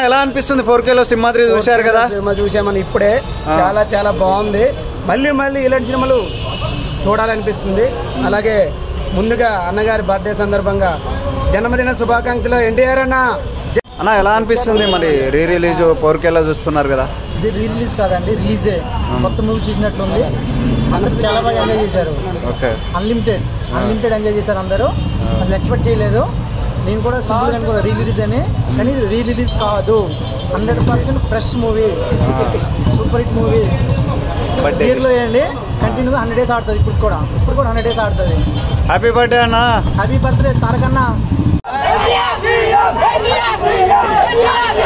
ఎలా అనిపిస్తుంది ఫోర్ కేలో సింహాద్రి చూశారు కదా సినిమా చూసామని ఇప్పుడే చాలా చాలా బాగుంది మళ్ళీ మళ్ళీ ఇలాంటి సినిమాలు చూడాలనిపిస్తుంది అలాగే ముందుగా అన్నగారి బర్త్డే సందర్భంగా జన్మదిన శుభాకాంక్షలు ఎన్టీఆర్ అన్న అన్న ఎలా అనిపిస్తుంది మరి రీ రిలీజ్ ఫోర్ కేలో చూస్తున్నారు కదా ఇది రీ రిలీజ్ కాదండి రిలీజే కొత్త మూవీ చూసినట్లుంది అందరూ చాలా బాగా ఎంజాయ్ చేశారు ఓకే అన్లిమిటెడ్ అన్లిమిటెడ్ ఎంజాయ్ చేశారు అందరూ అసలు ఎక్స్పెక్ట్ చేయలేదు నేను కూడా సింపుల్ అనుకో రీ రిలీజ్ అని కానీ ఇది రీ రిలీజ్ కాదు hundred percent fresh movie super hit movie Birthday థియేటర్లో వేయండి కంటిన్యూగా హండ్రెడ్ డేస్ ఆడుతుంది ఇప్పుడు కూడా ఇప్పుడు కూడా హండ్రెడ్ డేస్ ఆడుతుంది హ్యాపీ బర్త్డే అన్న హ్యాపీ బర్త్డే తారకన్నా Yeah, yeah, yeah, yeah, yeah, yeah, yeah.